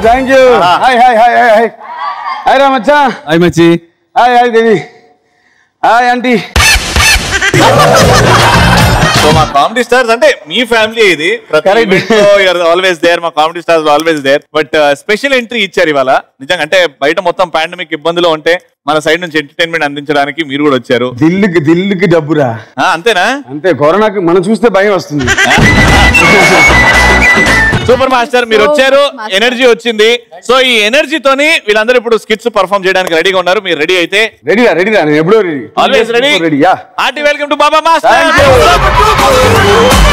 Thank you hi hi hi hi hi hi రా మచ్చా hi మచ్చి hi hi Devi hi aunty so మా comedy stars అంటే మీ ఫ్యామిలీ ఇది Correct. ఆల్వేస్ దేర్ మా comedy stars always there but special entry ఇచ్చారు ఇవాళ నిజంగా అంటే బయట మొత్తం పాండమిక్ ఇబ్బందులో ఉంటే మన సైడ్ నుంచి ఎంటర్టైన్మెంట్ అందించడానికి మీరు కూడా వచ్చారు దిల్లుకి దిల్లుకి డబ్బురా ఆ, అంతేనా అంతే కరోనాకి మనం చూస్తే భయం వస్తుంది సూపర్ మాస్టర్ మీరు వచ్చారు Master. ఎనర్జీ వచ్చింది సో ఈ ఎనర్జీతోని వీళ్ళందరూ ఇప్పుడు స్కిట్స్ పర్ఫామ్ చేయడానికి రెడీగా ఉన్నారు మీరు రెడీ అయితే రెడీరా రెడీరా నేను ఎప్పుడో ready always ready ready yeah hearty welcome to Baba master Thank you.